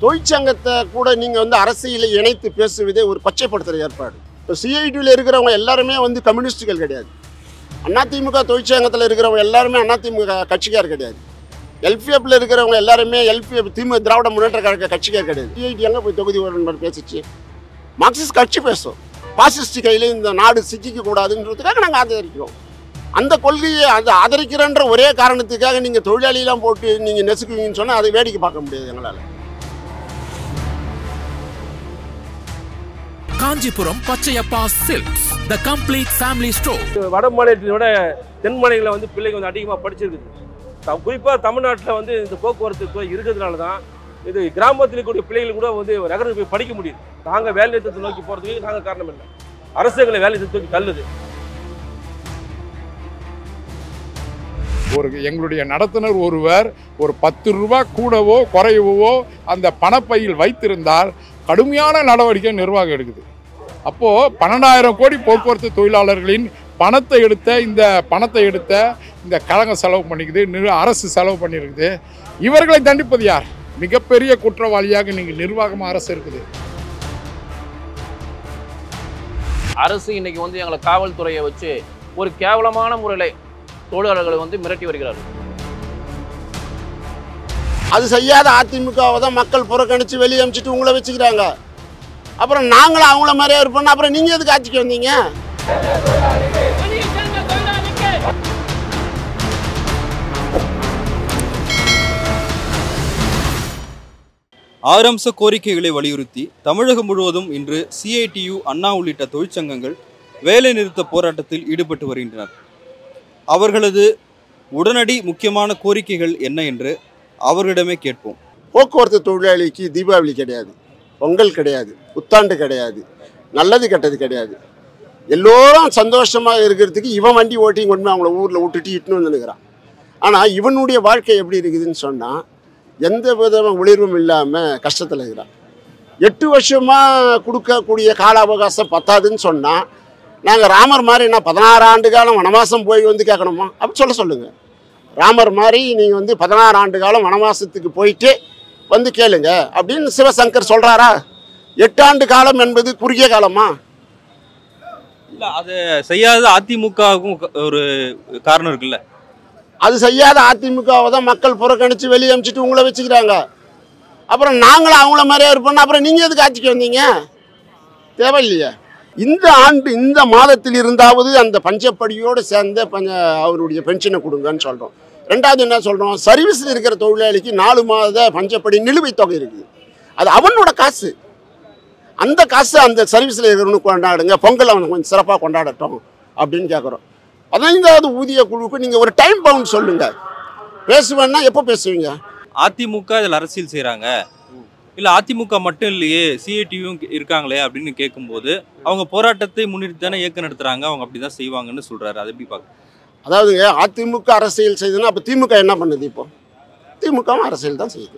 தொழிற்சங்கத்தை கூட நீங்கள் வந்து அரசியலை இணைத்து பேசுவதே ஒரு கொச்சைப்படுத்துகிற ஏற்பாடு இப்போ சிஐடியில் இருக்கிறவங்க எல்லாருமே வந்து கம்யூனிஸ்டுகள் கிடையாது அதிமுக தொழிற்சங்கத்தில் இருக்கிறவங்க எல்லாருமே அதிமுக கட்சிக்கார் கிடையாது எல்பிஎஃப்ல இருக்கிறவங்க எல்லாருமே எல்பிஎஃப் திமுக திராவிட முன்னேற்ற கழக கட்சிக்கார் கிடையாது சிஐடி எங்கே போய் தொகுதி உடன்பாடு பேசிச்சு மார்க்சிஸ்ட் கட்சி பேசும் பாசிஸ்ட் கையில் இந்த நாடு சிக்கிக்க கூடாதுன்றதுக்காக நாங்கள் ஆதரிக்கிறோம் அந்த கொள்கையை அதை ஆதரிக்கிறன்ற ஒரே காரணத்துக்காக நீங்கள் தொழிலாளியெல்லாம் போட்டு நீங்கள் நெசுக்குவீங்கன்னு சொன்னால் அதை வேடிக்கை பார்க்க முடியாது எங்களால் Kanchipuram Pachaiyappa silks the complete family store வட மாநிலத்தை விட தென் மாநிலங்களில் வந்து பிள்ளைங்க வந்து அதிகமாக படிச்சிருக்குது த- குறிப்பா தமிழ்நாட்டில் வந்து இந்த போக்குவரத்து துறை இருக்கிறதுனால தான் இது கிராமத்தில் இருக்கக்கூடிய பிள்ளைகள் கூட வந்து நகரத்துக்கு போய் படிக்க முடியுது நாங்கள் வேலை நிறுத்தத்தை நோக்கி போகிறதுக்கு நாங்கள் காரணம் இல்லை அரசுகளை வேலை நிறுத்தத்துக்கு தள்ளுது ஒரு எங்களுடைய நடத்துனர் ஒருவர் ஒரு பத்து ரூபா கூடவோ குறையவோ அந்த பணப்பையில் வைத்திருந்தால் கடுமையான நடவடிக்கை நிர்வாகம் எடுக்குது அப்போது பன்னெண்டாயிரம் கோடி போக்குவரத்து தொழிலாளர்களின் பணத்தை எடுத்த இந்த பணத்தை எடுத்த இந்த கழகம் செலவு பண்ணிக்குது நிறு- அரசு செலவு பண்ணியிருக்குது இவர்களை தண்டிப்பது யார் மிகப்பெரிய குற்றவாளியாக நீங்கள் நிர்வாகமாக அரசு இருக்குது அரசு இன்னைக்கு வந்து எங்களை காவல்துறையை வச்சு ஒரு கேவலமான முறையில் தொழிலாளர்களை வந்து மிரட்டி வருகிறார்கள் அது செய்யாத அதிமுகவை தான் மக்கள் புறக்கணித்து வெளியே அமிச்சிட்டு உங்களை வச்சுக்கிறாங்க அப்புறம் நாங்களும் அவங்கள மாதிரியே இருப்போம் அப்புறம் நீங்கள் எதுக்கு ஆட்சிக்கு வந்தீங்க ஆறு அம்ச கோரிக்கைகளை வலியுறுத்தி தமிழகம் முழுவதும் இன்று சிஐடியு அண்ணா உள்ளிட்ட தொழிற்சங்கங்கள் வேலைநிறுத்த போராட்டத்தில் ஈடுபட்டு வருகின்றனர் அவர்களது உடனடி முக்கியமான கோரிக்கைகள் என்ன என்று அவர்களிடமே கேட்போம் போக்குவரத்து தொழிலாளிக்கு தீபாவளி கிடையாது பொங்கல் கிடையாது புத்தாண்டு கிடையாது நல்லது கெட்டது கிடையாது எல்லோரும் சந்தோஷமாக இருக்கிறதுக்கு இவன் வண்டி ஓட்டி கொண்டு போய் அவங்கள ஊரில் விட்டுட்டு இட்டுன்னு வந்துனுக்கிறான் ஆனால் இவனுடைய வாழ்க்கை எப்படி இருக்குதுன்னு சொன்னால் எந்த வித ஒளிர்வும் இல்லாமல் கஷ்டத்தில் இருக்கிறான் எட்டு வருஷமாக கொடுக்கக்கூடிய கால அவகாசம் பத்தாதுன்னு சொன்னால் நாங்கள் ராமர் மாதிரி என்ன பதினாறு ஆண்டு காலம் வனவாசம் போய் வந்து கேட்கணுமா அப்படி சொல்ல சொல்லுங்கள் ராமர் மாதிரி நீங்கள் வந்து பதினாறு ஆண்டு காலம் வனவாசத்துக்கு போயிட்டு வந்து கேளுங்க அப்படின்னு சிவசங்கர் சொல்கிறாரா எட்டாண்டு காலம் என்பது குறுகிய காலமா இல்லை அதை செய்யாத அதிமுகவுக்கும் ஒரு காரணம் இருக்குல்ல அது செய்யாத அதிமுகவை தான் மக்கள் புறக்கணித்து வெளியே அமிச்சிட்டு உங்களை வச்சுக்கிறாங்க அப்புறம் நாங்களும் அவங்கள மாதிரியே இருப்போம் அப்புறம் நீங்கள் எதுக்கு ஆட்சிக்கு வந்தீங்க தேவையில்லையே இந்த ஆண்டு இந்த மாதத்தில் இருந்தாவது அந்த பஞ்சப்படியோடு சேர்ந்த பஞ்ச அவருடைய பென்ஷனை கொடுங்கன்னு சொல்கிறோம் ரெண்டாவது என்ன சொல்கிறோம் சர்வீஸில் இருக்கிற தொழிலாளிக்கு நாலு மாத பஞ்சப்படி நிலுவைத் தொகை இருக்குது அது அவனோட காசு அந்த காசு அந்த சர்வீஸில் இருக்கிறவனுக்கு கொண்டாடுங்க பொங்கல் அவன் கொஞ்சம் சிறப்பாக கொண்டாடட்டும் அப்படின்னு கேட்குறோம் பதினைந்தாவது ஊதிய குழுவுக்கு நீங்கள் ஒரு டைம் பவுண்ட் சொல்லுங்கள் பேசுவேன்னா எப்போ பேசுவீங்க அதிமுக இதில் அரசியல் செய்கிறாங்க இல்லை அதிமுக மட்டும் இல்லையே சிஐடியும் இருக்காங்களே அப்படின்னு கேட்கும்போது அவங்க போராட்டத்தை முன்னிறுத்தி தானே இயக்கம் நடத்துகிறாங்க அவங்க அப்படி தான் செய்வாங்கன்னு சொல்கிறாரு அது எப்படி பார்க்க அதாவதுங்க அதிமுக அரசியல் செய்யுதுன்னா அப்போ திமுக என்ன பண்ணுது இப்போ திமுகவும் அரசியல் தான் செய்யுது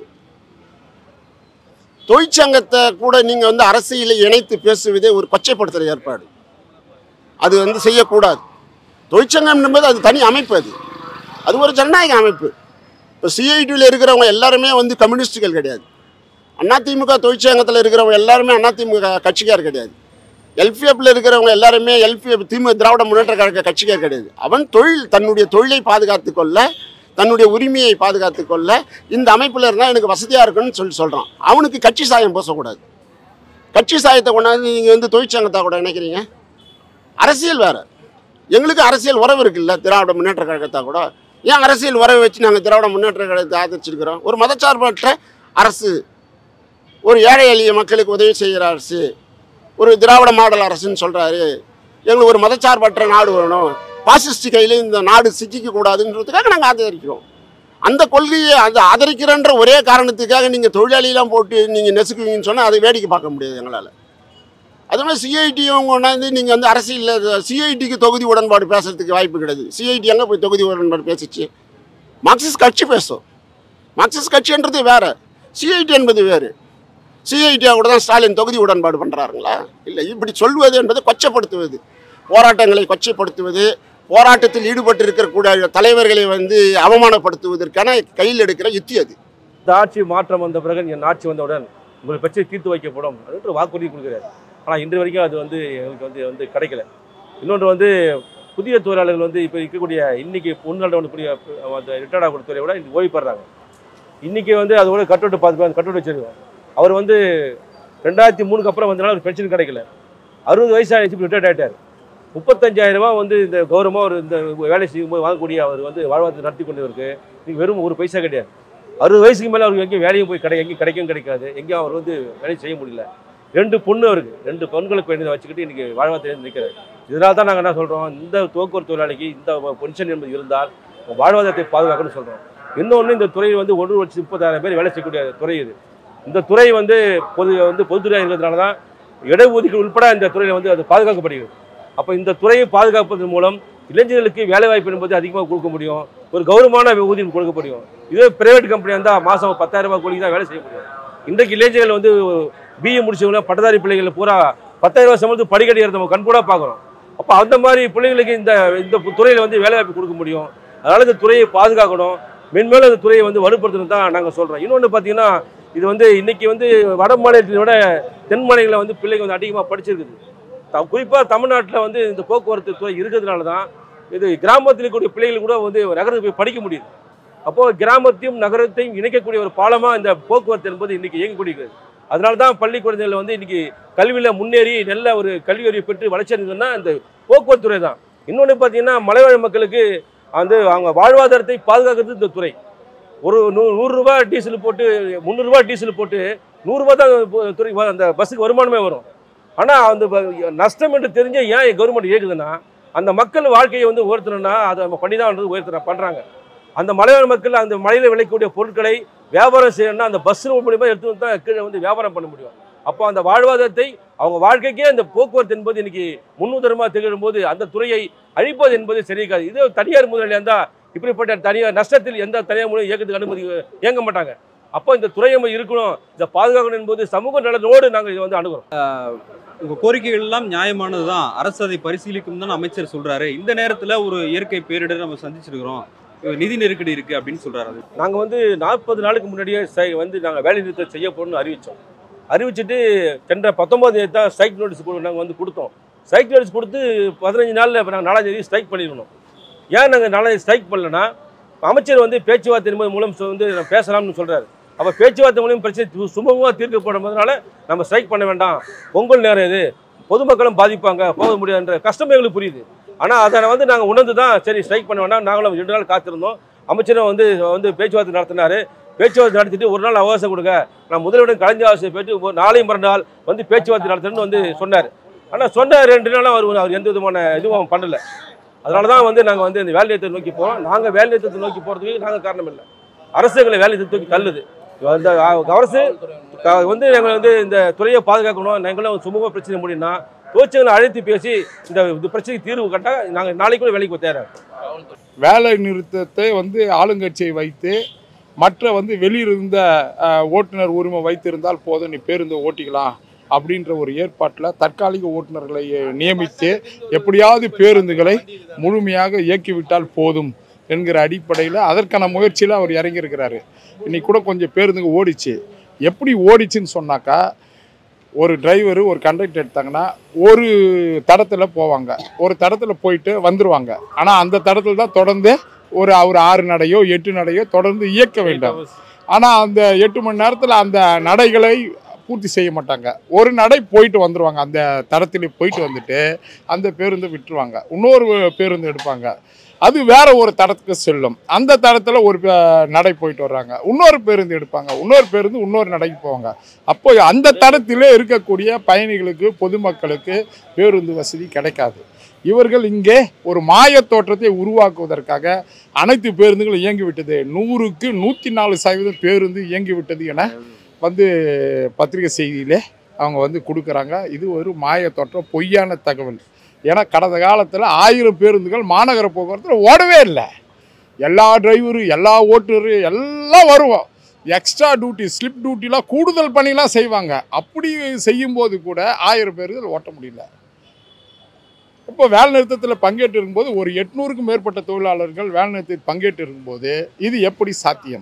தொழிற்சங்கத்தை கூட நீங்கள் வந்து அரசியலை இணைத்து பேசுவதே ஒரு கொச்சைப்படுத்துகிற ஏற்பாடு அது வந்து செய்யக்கூடாது தொழிற்சங்கம் என்பது அது தனி அமைப்பு அது அது ஒரு ஜனநாயக அமைப்பு இப்போ சிஐடியில் இருக்கிறவங்க எல்லாருமே வந்து கம்யூனிஸ்டுகள் கிடையாது அதிமுக தொழிற்சங்கத்தில் இருக்கிறவங்க எல்லாருமே அதிமுக கட்சிக்கார் கிடையாது எல்பிஎஃப்ல இருக்கிறவங்க எல்லாருமே எல்பிஎஃப் திமுக திராவிட முன்னேற்ற கழக கட்சிக்கார் கிடையாது அவன் தொழில் தன்னுடைய தொழிலை பாதுகாத்து கொள்ள தன்னுடைய உரிமையை பாதுகாத்து கொள்ள இந்த அமைப்பில் இருந்தால் எனக்கு வசதியாக இருக்குன்னு சொல்லி சொல்கிறான் அவனுக்கு கட்சி சாயம் பூசக்கூடாது கட்சி சாயத்தை கொண்டாந்து நீங்கள் வந்து தொழிற்சங்கத்தை கூட நினைக்கிறீங்க அரசியல் வேறு எங்களுக்கு அரசியல் உறவு இருக்குல்ல திராவிட முன்னேற்ற கழகத்தா கூட ஏன் அரசியல் உறவை வச்சு நாங்கள் திராவிட முன்னேற்ற கழகத்தை ஆதரிச்சிருக்கிறோம் ஒரு மதச்சார்பற்ற அரசு ஒரு ஏழை எளிய மக்களுக்கு உதவி செய்கிற அரசு ஒரு திராவிட மாடல் அரசுன்னு சொல்கிறாரு எங்களுக்கு ஒரு மதச்சார்பற்ற நாடு வேணும் பாசிஸ்ட் கையில் இந்த நாடு சிக்கிக்க கூடாதுன்றதுக்காக நாங்கள் ஆதரிக்கிறோம் அந்த கொள்கையை அதை ஆதரிக்கிறன்ற ஒரே காரணத்துக்காக நீங்கள் தொழிலாளியெல்லாம் போட்டு நீங்கள் நெசுக்குவீங்கன்னு சொன்னால் அதை வேடிக்கை பார்க்க முடியாது எங்களால் அது மாதிரி சிஐடியும் கொண்டாந்து நீங்கள் வந்து அரசியலில் சிஐடிக்கு தொகுதி உடன்பாடு பேசுறதுக்கு வாய்ப்பு கிடையாது சிஐடி எங்கே போய் தொகுதி உடன்பாடு பேசிச்சு மார்க்சிஸ்ட் கட்சி பேசும் மார்க்சிஸ்ட் கட்சின்றது வேறு சிஐடி என்பது வேறு சிஐடியா கூட தான் ஸ்டாலின் தொகுதி உடன்பாடு பண்ணுறாருங்களா இல்லை இப்படி சொல்வது என்பது கொச்சப்படுத்துவது போராட்டங்களை கொச்சைப்படுத்துவது போராட்டத்தில் ஈடுபட்டு இருக்கக்கூடிய தலைவர்களை வந்து அவமானப்படுத்துவதற்கான கையில் எடுக்கிற யுத்தி அது இந்த ஆட்சி மாற்றம் வந்த பிறகு என் ஆட்சி வந்தவுடன் உங்கள் பிரச்சனை தீர்த்து வைக்கப்படும் அப்படின்ற வாக்குறுதி கொடுக்குறாரு ஆனால் இன்று வரைக்கும் அது வந்து எங்களுக்கு வந்து வந்து கிடைக்கல இன்னொன்று வந்து புதிய தொழிலாளர்கள் வந்து இப்போ இருக்கக்கூடிய இன்னைக்கு முன்னாள் கூடிய அந்த ரிட்டையர்ட் ஆகக்கூடிய துறையை விட இன்னைக்கு ஓய்வு பெறாங்க இன்னைக்கு வந்து அதோட கட்டோட்டு பார்த்து கட்டோட்டு வச்சிருக்கோம் அவர் வந்து ரெண்டாயிரத்தி மூணுக்கு அப்புறம் வந்தனால அவருக்கு பென்ஷன் கிடைக்கல அறுபது வயசு ஆயிடுச்சு இப்போ ரிட்டையர்ட் ஆகிட்டார் முப்பத்தஞ்சாயிரம் ரூபாய் வந்து இந்த கௌரவமாக ஒரு இந்த வேலை செய்யும்போது வாங்கக்கூடிய அவர் வந்து வாழ்வாதாரத்தை நடத்தி கொண்டவருக்கு இன்னைக்கு வெறும் ஒரு பைசா கிடையாது அறுபது வயசுக்கு மேலே அவருக்கு எங்கேயும் வேலையும் போய் கிடை எங்கேயும் கிடைக்கும் கிடைக்காது எங்கேயும் அவர் வந்து வேலையும் செய்ய முடியல ரெண்டு பொண்ணு அவருக்கு ரெண்டு பெண்களுக்கு வேண்டியதை வச்சுக்கிட்டு இன்னைக்கு வாழ்வாதாரத்தை நிற்கிறார் இதனால தான் நாங்கள் என்ன சொல்கிறோம் இந்த போக்குவரத்து தொழிலாளிக்கு இந்த பென்ஷன் என்பது இருந்தால் வாழ்வாதாரத்தை பாதுகாக்கணும்னு சொல்கிறோம் இன்னொன்று இந்த துறையில் வந்து ஒரு லட்சத்து முப்பதாயிரம் பேர் வேலை செய்யக்கூடிய துறை இது இந்த துறை வந்து பொது வந்து பொதுத்துறையாக இருக்கிறதுனால தான் இடஒதுக்கீடு உட்பட இந்த துறையில் வந்து அது பாதுகாக்கப்படுகிறது அப்போ இந்த துறையை பாதுகாப்பதன் மூலம் இளைஞர்களுக்கு வேலைவாய்ப்பு என்பது அதிகமாக கொடுக்க முடியும் ஒரு கௌரவமான ஊதியம் கொடுக்க முடியும் இதே பிரைவேட் கம்பெனியாக இருந்தால் மாதம் பத்தாயிரம் ரூபாய் கூலிக்கு தான் வேலை செய்ய முடியும் இன்றைக்கு இளைஞர்கள் வந்து பிஏ முடிச்சவங்க பட்டதாரி பிள்ளைகள் பூரா பத்தாயிரம் ரூபாய் சம்பளத்துக்கு படிக்கடி நம்ம கண்கூட பார்க்குறோம் அப்போ அந்த மாதிரி பிள்ளைங்களுக்கு இந்த இந்த துறையில் வந்து வேலைவாய்ப்பு கொடுக்க முடியும் அதனால் இந்த துறையை பாதுகாக்கணும் மென்மேலும் இந்த துறையை வந்து வலுப்படுத்தணும் தான் நாங்கள் சொல்கிறோம் இன்னொன்று பார்த்தீங்கன்னா இது வந்து இன்னைக்கு வந்து வட மாநிலத்தை விட தென் மாநிலங்களில் வந்து பிள்ளைங்க வந்து அதிகமாக படிச்சிருக்குது த- குறிப்பா தமிழ்நாட்டில் வந்து இந்த போக்குவரத்து துறை இருக்கிறதுனால தான் இது கிராமத்தில் இருக்கக்கூடிய பிள்ளைகள் கூட வந்து நகரத்துக்கு போய் படிக்க முடியுது அப்போ கிராமத்தையும் நகரத்தையும் இணைக்கக்கூடிய ஒரு பாலமா இந்த போக்குவரத்து என்பது இன்னைக்கு இயங்கக்கூடியது அதனால தான் பள்ளி குழந்தைகள் வந்து இன்னைக்கு கல்வியில முன்னேறி நல்ல ஒரு கல்வி அறிவு பெற்று வளர்ச்சி அடைந்ததுன்னா இந்த போக்குவரத்து துறை தான் இன்னொன்று பார்த்தீங்கன்னா மலைவாழ் மக்களுக்கு வந்து அவங்க வாழ்வாதாரத்தை பாதுகாக்கிறது இந்த துறை ஒரு நூ நூறுரூவா டீசல் போட்டு முந்நூறுரூவா டீசல் போட்டு நூறுரூவா தான் போ- துறை வ- அந்த பஸ்ஸுக்கு வருமானமே வரும் ஆனால் அந்த ப- நஷ்டம் என்று தெரிஞ்ச ஏன் கவர்மெண்ட் இயக்குதுன்னா அந்த மக்கள் வாழ்க்கையை வந்து உயர்த்தணும்னா அதை நம்ம பண்ணி தான் வந்து உயர்த்த பண்ணுறாங்க அந்த மலையாள மக்கள் அந்த மலையில் விளைக்கக்கூடிய பொருட்களை வியாபாரம் செய்யணும்னா அந்த பஸ்ஸில் மூலியமாக எடுத்து வந்து தான் கீழே வந்து வியாபாரம் பண்ண முடியும் அப்போ அந்த வாழ்வாதாரத்தை அவங்க வாழ்க்கைக்கே அந்த போக்குவரத்து என்பது இன்னைக்கு முன்னுதாரணமாக திகழும் போது அந்த துறையை அழிப்பது என்பது சரியிருக்காது இது தனியார் முதலாளியாக இருந்தால் இப்படிப்பட்ட தனியார் நஷ்டத்தில் எந்த தனியார் மூலம் இயக்கத்துக்கு அனுமதி இயங்க மாட்டாங்க அப்போ இந்த துறை நம்ம இருக்கணும் இதை பாதுகாக்கணும் என்பது சமூக நலனோடு நாங்கள் இதை வந்து அணுகிறோம் உங்க கோரிக்கைகள் எல்லாம் நியாயமானது தான் அரசு அதை பரிசீலிக்கும் தான் அமைச்சர் சொல்றாரு இந்த நேரத்துல ஒரு இயற்கை பேரிடர் நம்ம சந்திச்சிருக்கிறோம் நிதி நெருக்கடி இருக்கு அப்படின்னு சொல்றாரு அது நாங்கள் வந்து நாற்பது நாளுக்கு முன்னாடியே சை வந்து நாங்கள் வேலை நிறுத்தம் செய்ய போகிறோம்னு அறிவித்தோம் அறிவிச்சிட்டு சென்ற பத்தொன்பது தேதி தான் ஸ்ட்ரைக் நோட்டீஸ் நாங்கள் வந்து கொடுத்தோம் ஸ்ட்ரைக் நோட்டீஸ் கொடுத்து பதினஞ்சு நாளில் இப்போ நாங்கள் நாலாம் தேதி ஸ்ட்ரைக் பண்ணிடணும் ஏன் நாங்கள் நாலாம் ஸ்ட்ரைக் பண்ணலன்னா அமைச்சர் வந்து பேச்சுவார்த்தை என்பது மூலம் சொ- வந்து நம்ம பேசலாம்னு சொல்கிறாரு அப்போ பேச்சுவார்த்தை மூலம் பிரச்சனை சு- சுமூகமாக தீர்க்கப்படுறதுனால நம்ம ஸ்ட்ரைக் பண்ண வேண்டாம் பொங்கல் நேரம் இது பொதுமக்களும் பாதிப்பாங்க போக முடியாதுன்ற கஷ்டம் எங்களுக்கு புரியுது ஆனால் அதை வந்து நாங்கள் உணர்ந்து தான் சரி ஸ்ட்ரைக் பண்ண வேண்டாம் நாங்களும் ரெண்டு நாள் காத்திருந்தோம் அமைச்சரும் வந்து வந்து பேச்சுவார்த்தை நடத்தினாரு பேச்சுவார்த்தை நடத்திட்டு ஒரு நாள் அவகாசம் கொடுங்க நான் முதல்வரிடம் கலைஞர் ஆலோசனை போயிட்டு ஒரு நாளை மறுநாள் வந்து பேச்சுவார்த்தை நடத்துறேன்னு வந்து சொன்னார் ஆனால் சொன்ன ரெண்டு நாளும் அவர் அவர் எந்த விதமான இதுவும் பண்ணல அதனால தான் வந்து நாங்கள் வந்து இந்த வேலை நிறுத்தத்தை நோக்கி போகிறோம் நாங்கள் வேலை நிறுத்தத்தை நோக்கி போகிறதுக்கு நாங்கள் காரணம் இல்லை அரசு எங்களை வேலை நிறுத்தத்தை தூக்கி தள்ளுது இந்த அரசு க- வந்து எங்களை வந்து இந்த துறையை பாதுகாக்கணும் நாங்களும் சுமூக பிரச்சனை முடியும்னா தொழிற்சங்களை அழைத்து பேசி இந்த இந்த பிரச்சனைக்கு தீர்வு கட்டால் நாங்கள் நாளைக்கு கூட வேலைக்கு போய் தேர்றோம் வேலை நிறுத்தத்தை வந்து ஆளுங்கட்சியை வைத்து மற்ற வந்து வெளியிருந்த அஹ், ஓட்டுநர் உரிமை வைத்திருந்தால் போதும் நீ பேருந்து ஓட்டிக்கலாம் அப்படின்ற ஒரு ஏற்பாட்டில் தற்காலிக ஓட்டுநர்களை நியமித்து எப்படியாவது பேருந்துகளை முழுமையாக இயக்கிவிட்டால் போதும் என்கிற அடிப்படையில் அதற்கான முயற்சியில் அவர் இறங்கியிருக்கிறாரு இன்னைக்கு கூட கொஞ்சம் பேருந்துங்க ஓடிச்சு எப்படி ஓடிச்சுன்னு சொன்னாக்கா ஒரு டிரைவரு ஒரு கண்டக்டர் எடுத்தாங்கன்னா ஒரு தடத்தில் போவாங்க ஒரு தடத்தில் போயிட்டு வந்துருவாங்க ஆனால் அந்த தடத்தில் தான் தொடர்ந்து ஒரு ஒரு ஆறு நடையோ எட்டு நடையோ தொடர்ந்து இயக்க வேண்டும் ஆனால் அந்த எட்டு மணி நேரத்தில் அந்த நடைகளை பூர்த்தி செய்ய மாட்டாங்க ஒரு நடை போயிட்டு வந்துருவாங்க அந்த தடத்தில் போயிட்டு வந்துட்டு அந்த பேருந்து விட்டுருவாங்க இன்னொரு பேருந்து எடுப்பாங்க அது வேற ஒரு தடத்துக்கு செல்லும் அந்த தடத்தில் ஒரு பே- நடை போயிட்டு வர்றாங்க இன்னொரு பேருந்து எடுப்பாங்க இன்னொரு பேருந்து இன்னொரு நடைக்கு போவாங்க அப்போ அந்த தடத்திலே இருக்கக்கூடிய பயணிகளுக்கு பொதுமக்களுக்கு பேருந்து வசதி கிடைக்காது இவர்கள் இங்கே ஒரு மாயத் தோற்றத்தை உருவாக்குவதற்காக அனைத்து பேருந்துகளும் இயங்கிவிட்டது நூறுக்கு நூற்றி நாலு சதவீதம் பேருந்து இயங்கிவிட்டது என வந்து பத்திரிகை செய்தியிலே அவங்க வந்து கொடுக்குறாங்க இது ஒரு மாயத் தோற்றம் பொய்யான தகவல் ஏன்னா கடந்த காலத்தில் ஆயிரம் பேருந்துகள் மாநகர போக்குவரத்தில் ஓடவே இல்லை எல்லா டிரைவரு எல்லா ஓட்டுநரு எல்லாம் வருவோம் எக்ஸ்ட்ரா டியூட்டி ஸ்லிப் டியூட்டிலாம் கூடுதல் பணிலாம் செய்வாங்க அப்படி செய்யும்போது கூட ஆயிரம் பேர்கள் ஓட்ட முடியல இப்போ வேலை நிறுத்தத்தில் பங்கேற்று இருக்கும்போது ஒரு எட்நூறுக்கும் மேற்பட்ட தொழிலாளர்கள் வேலை நிறுத்தத்தில் பங்கேற்று இருக்கும்போது இது எப்படி சாத்தியம்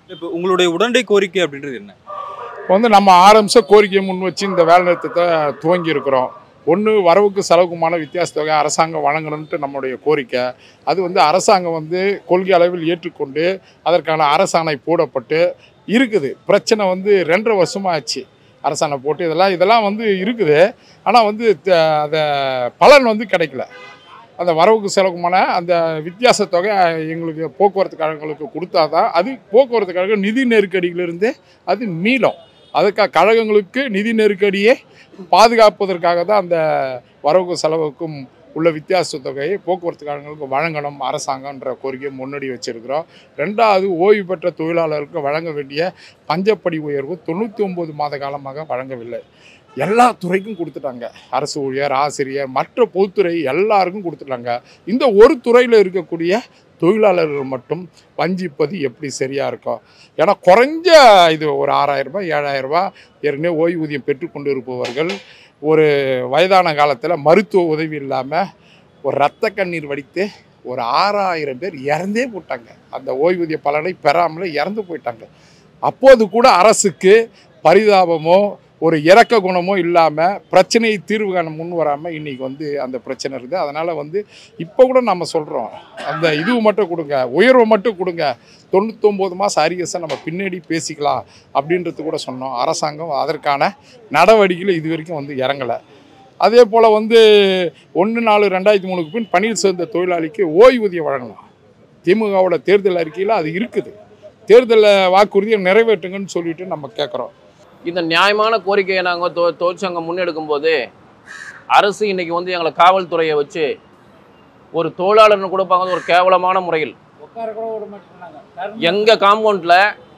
இப்போ உங்களுடைய உடனடி கோரிக்கை அப்படின்றது என்ன இப்போ வந்து நம்ம ஆரம்பிச்ச கோரிக்கையை முன் வச்சு இந்த வேலை நிறுத்தத்தை துவங்கி இருக்கிறோம் ஒன்று வரவுக்கு செலவுக்குமான வித்தியாச தொகை அரசாங்கம் வழங்கணும்ட்டு நம்முடைய கோரிக்கை அது வந்து அரசாங்கம் வந்து கொள்கை அளவில் ஏற்றுக்கொண்டு அதற்கான அரசாணை போடப்பட்டு இருக்குது பிரச்சனை வந்து ரெண்டரை வருஷமாக ஆச்சு அரசாணை போட்டு இதெல்லாம் இதெல்லாம் வந்து இருக்குது ஆனால் வந்து த- அதை பலன் வந்து கிடைக்கல அந்த வரவுக்கு செலவுக்குமான அந்த வித்தியாச தொகை எங்களுக்கு போக்குவரத்து கழகங்களுக்கு கொடுத்தா தான் அது போக்குவரத்து கழகம் நிதி நெருக்கடியிலிருந்து அது மீளும் அதுக்காக கழகங்களுக்கு நிதி நெருக்கடியை பாதுகாப்பதற்காக தான் அந்த வரவுக்கு செலவுக்கும் உள்ள வித்தியாச தொகையை போக்குவரத்து கழகங்களுக்கு வழங்கணும் அரசாங்கன்ற கோரிக்கையை முன்னாடி வச்சிருக்கிறோம் ரெண்டாவது ஓய்வு பெற்ற தொழிலாளர்களுக்கு வழங்க வேண்டிய பஞ்சப்படி உயர்வு தொண்ணூற்றி ஒம்பது மாத காலமாக வழங்கவில்லை எல்லா துறைக்கும் கொடுத்துட்டாங்க அரசு ஊழியர் ஆசிரியர் மற்ற பொதுத்துறை எல்லாருக்கும் கொடுத்துட்டாங்க இந்த ஒரு துறையில் இருக்கக்கூடிய தொழிலாளர்கள் மட்டும் வஞ்சிப்பது எப்படி சரியாக இருக்கும் ஏன்னா குறைஞ்ச இது ஒரு ஆறாயிரம் ரூபாய் ஏழாயிரம் ரூபாய் ஏற்கனவே ஓய்வூதியம் பெற்றுக்கொண்டு இருப்பவர்கள் ஒரு வயதான காலத்தில் மருத்துவ உதவி இல்லாமல் ஒரு ரத்த கண்ணீர் வடித்து ஒரு ஆறாயிரம் பேர் இறந்தே போட்டாங்க அந்த ஓய்வூதிய பலனை பெறாமலே இறந்து போயிட்டாங்க அப்போது கூட அரசுக்கு பரிதாபமோ ஒரு இறக்க குணமோ இல்லாமல் பிரச்சனையை தீர்வு காண முன் வராமல் இன்றைக்கி வந்து அந்த பிரச்சனை இருக்குது அதனால் வந்து இப்போ கூட நம்ம சொல்கிறோம் அந்த இது மட்டும் கொடுங்க உயர்வை மட்டும் கொடுங்க தொண்ணூத்தொம்பது மாதம் அரியஸை நம்ம பின்னாடி பேசிக்கலாம் அப்படின்றது கூட சொன்னோம் அரசாங்கம் அதற்கான நடவடிக்கையில் இது வரைக்கும் வந்து இறங்கலை அதே போல் வந்து ஒன்று நாலு ரெண்டாயிரத்தி மூணுக்கு பின் பணியில் சேர்ந்த தொழிலாளிக்கு ஓய்வூதியம் வழங்கலாம் திமுகவோட தேர்தல் அறிக்கையில் அது இருக்குது தேர்தலில் வாக்குறுதியை நிறைவேற்றுங்கன்னு சொல்லிட்டு நம்ம கேட்குறோம் இந்த நியாயமான கோரிக்கையை நாங்கள் தொ தொழிற்சங்கம் முன்னெடுக்கும் போது அரசு இன்னைக்கு வந்து எங்களை காவல்துறையை வச்சு ஒரு தொழிலாளர்னு கூட பார்க்காத ஒரு கேவலமான முறையில் எங்கள் காம்பவுண்டில்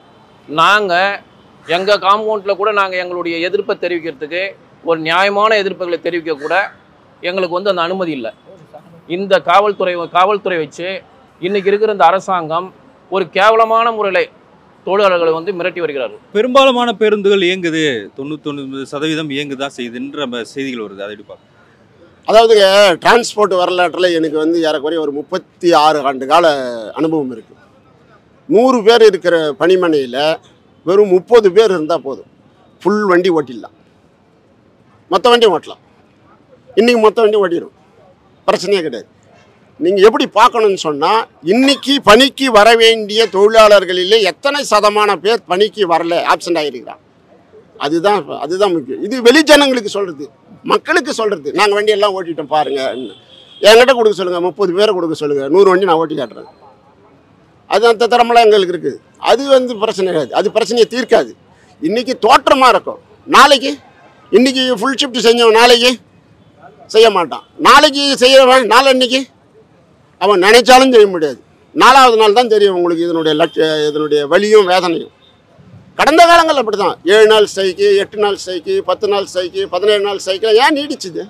நாங்கள் எங்கள் காம்பவுண்டில் கூட நாங்கள் எங்களுடைய எதிர்ப்பை தெரிவிக்கிறதுக்கு ஒரு நியாயமான எதிர்ப்புகளை தெரிவிக்க கூட எங்களுக்கு வந்து அந்த அனுமதி இல்லை இந்த காவல்துறை காவல்துறை வச்சு இன்னைக்கு இருக்கிற இந்த அரசாங்கம் ஒரு கேவலமான முறையில் தொழிலாளர்களை வந்து மிரட்டி வருகிறார்கள் பெரும்பாலான பேருந்துகள் இயங்குது தொண்ணூத்தொன்பது சதவீதம் இயங்குதா செய்யுதுன்ற ம- செய்திகள் வருது அதை எப்படி பார்க்க அதாவதுங்க டிரான்ஸ்போர்ட் வரலாற்றில் எனக்கு வந்து ஏறக்குறைய ஒரு முப்பத்தி ஆறு ஆண்டு கால அனுபவம் இருக்குது நூறு பேர் இருக்கிற பணிமனையில் வெறும் முப்பது பேர் இருந்தால் போதும் ஃபுல் வண்டி ஓட்டிடலாம் மொத்த வண்டியும் ஓட்டலாம் இன்றைக்கி மொத்த வண்டி ஓட்டிடும் பிரச்சனையே கிடையாது நீங்கள் எப்படி பார்க்கணும்னு சொன்னால் இன்னைக்கு பணிக்கு வர வேண்டிய தொழிலாளர்களிலே எத்தனை சதமான பேர் பணிக்கு வரல ஆப்சண்ட் ஆகிருக்கிறான் அதுதான் அதுதான் முக்கியம் இது வெளிஜனங்களுக்கு சொல்கிறது மக்களுக்கு சொல்கிறது நாங்கள் வண்டியெல்லாம் ஓட்டிட்டோம் பாருங்க என்கிட்ட கொடுக்க சொல்லுங்கள் முப்பது பேரை கொடுக்க சொல்லுங்கள் நூறு வண்டி நான் ஓட்டி காட்டுறேன் அது அந்த திறமெல்லாம் எங்களுக்கு இருக்குது அது வந்து பிரச்சனை கிடையாது அது பிரச்சனையை தீர்க்காது இன்றைக்கி தோற்றமாக இருக்கும் நாளைக்கு இன்றைக்கி ஃபுல் ஷிஃப்ட் செஞ்சவன் நாளைக்கு செய்ய மாட்டான் நாளைக்கு செய்யவன் நாளன்னைக்கு அவன் நினைச்சாலும் செய்ய முடியாது நாலாவது நாள் தான் தெரியும் உங்களுக்கு இதனுடைய லட்ச இதனுடைய வலியும் வேதனையும் கடந்த காலங்கள் அப்படி தான் ஏழு நாள் ஸ்ட்ரைக்கு எட்டு நாள் ஸ்ட்ரைக்கு பத்து நாள் ஸ்ட்ரைக்கு பதினேழு நாள் ஸ்ட்ரைக்கு ஏன் நீடிச்சுது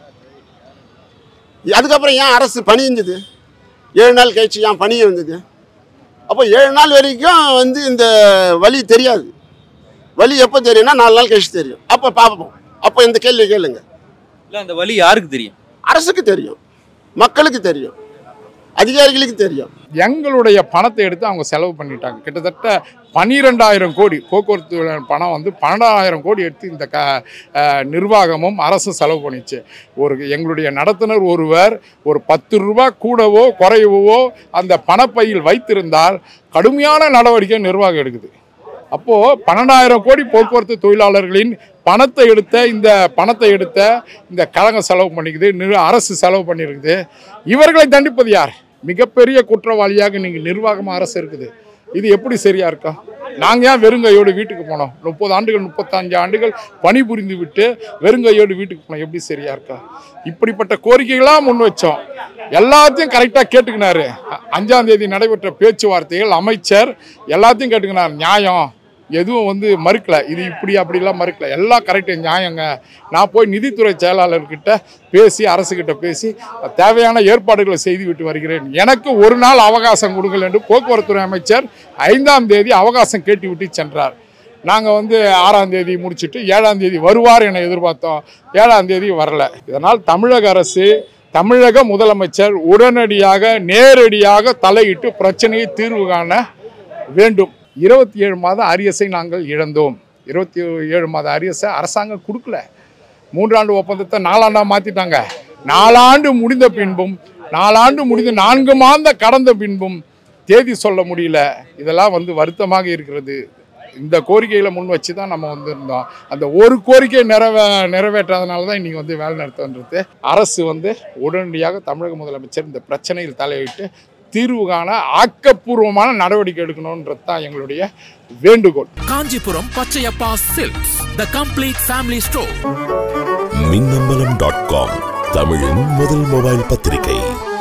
அதுக்கப்புறம் ஏன் அரசு பணிஞ்சுது ஏழு நாள் கழிச்சு ஏன் பணி வந்தது அப்போ ஏழு நாள் வரைக்கும் வந்து இந்த வலி தெரியாது வலி எப்போ தெரியும்னா நாலு நாள் கழிச்சு தெரியும் அப்போ பார்ப்போம் அப்போ இந்த கேள்வி கேளுங்க இல்லை அந்த வழி யாருக்கு தெரியும் அரசுக்கு தெரியும் மக்களுக்கு தெரியும் அதிகாரிகளுக்கு தெரியும் எங்களுடைய பணத்தை எடுத்து அவங்க செலவு பண்ணிட்டாங்க கிட்டத்தட்ட பன்னிரெண்டாயிரம் கோடி போக்குவரத்து தொழிலாளர் பணம் வந்து பன்னெண்டாயிரம் கோடி எடுத்து இந்த க அஹ், நிர்வாகமும் அரசும் செலவு பண்ணிச்சு ஒரு எங்களுடைய நடத்துனர் ஒருவர் ஒரு பத்து ரூபா கூடவோ குறையவோ அந்த பணப்பையில் வைத்திருந்தால் கடுமையான நடவடிக்கை நிர்வாகம் எடுக்குது அப்போது பன்னெண்டாயிரம் கோடி போக்குவரத்து தொழிலாளர்களின் பணத்தை எடுத்த இந்த பணத்தை எடுத்த இந்த கழகம் செலவு பண்ணிக்குது நிறு அரசு செலவு பண்ணியிருக்குது இவர்களை தண்டிப்பது யார் மிகப்பெரிய குற்றவாளியாக நீங்கள் நிர்வாகம் அரசு இருக்குது இது எப்படி சரியா இருக்கா நாங்கள் ஏன் வெறுங்கையோடு வீட்டுக்கு போனோம் முப்பது ஆண்டுகள் முப்பத்தஞ்சு ஆண்டுகள் பணிபுரிந்து விட்டு வெறுங்கையோடு வீட்டுக்கு போனோம் எப்படி சரியா இருக்கா இப்படிப்பட்ட கோரிக்கைகளாக முன் வச்சோம் எல்லாத்தையும் கரெக்டாக கேட்டுக்கினாரு அ- அஞ்சாம் தேதி நடைபெற்ற பேச்சுவார்த்தைகள் அமைச்சர் எல்லாத்தையும் கேட்டுக்கினார் நியாயம் எதுவும் வந்து மறுக்கல இது இப்படி அப்படிலாம் மறுக்கல எல்லாம் கரெக்டு நியாயங்க நான் போய் நிதித்துறை செயலாளர்கிட்ட பேசி அரசுகிட்ட பேசி தேவையான ஏற்பாடுகளை செய்து விட்டு வருகிறேன் எனக்கு ஒரு நாள் அவகாசம் கொடுங்கள் என்று போக்குவரத்துறை அமைச்சர் ஐந்தாம் தேதி அவகாசம் கேட்டு விட்டு சென்றார் நாங்கள் வந்து ஆறாம் தேதி முடிச்சுட்டு ஏழாம் தேதி வருவார் என எதிர்பார்த்தோம் ஏழாம் தேதி வரல இதனால் தமிழக அரசு தமிழக முதலமைச்சர் உடனடியாக நேரடியாக தலையிட்டு பிரச்சனையை தீர்வு காண வேண்டும் இருபத்தி ஏழு மாத அரியஸை நாங்கள் இழந்தோம் இருபத்தி ஏழு மாத அரியஸை அரசாங்கம் கொடுக்கல மூன்றாண்டு ஒப்பந்தத்தை நாலாண்டாக மாற்றிட்டாங்க நாலாண்டு முடிந்த பின்பும் நாலாண்டு முடிந்து நான்கு மாத கடந்த பின்பும் தேதி சொல்ல முடியல இதெல்லாம் வந்து வருத்தமாக இருக்கிறது இந்த கோரிக்கைகளை முன் வச்சு தான் நம்ம வந்திருந்தோம் அந்த ஒரு கோரிக்கையை நிறைவே நிறைவேற்றாதனால தான் இன்றைக்கி வந்து வேலை நிறுத்தன்றது அரசு வந்து உடனடியாக தமிழக முதலமைச்சர் இந்த பிரச்சனையில் தலையிட்டு தீர்வு காண ஆக்கப்பூர்வமான நடவடிக்கை எடுக்கணுன்றது தான் எங்களுடைய வேண்டுகோள் Kanchipuram Pachaiyappa silks the complete family store Minnambalam dot com தமிழின் முதல் மொபைல் பத்திரிகை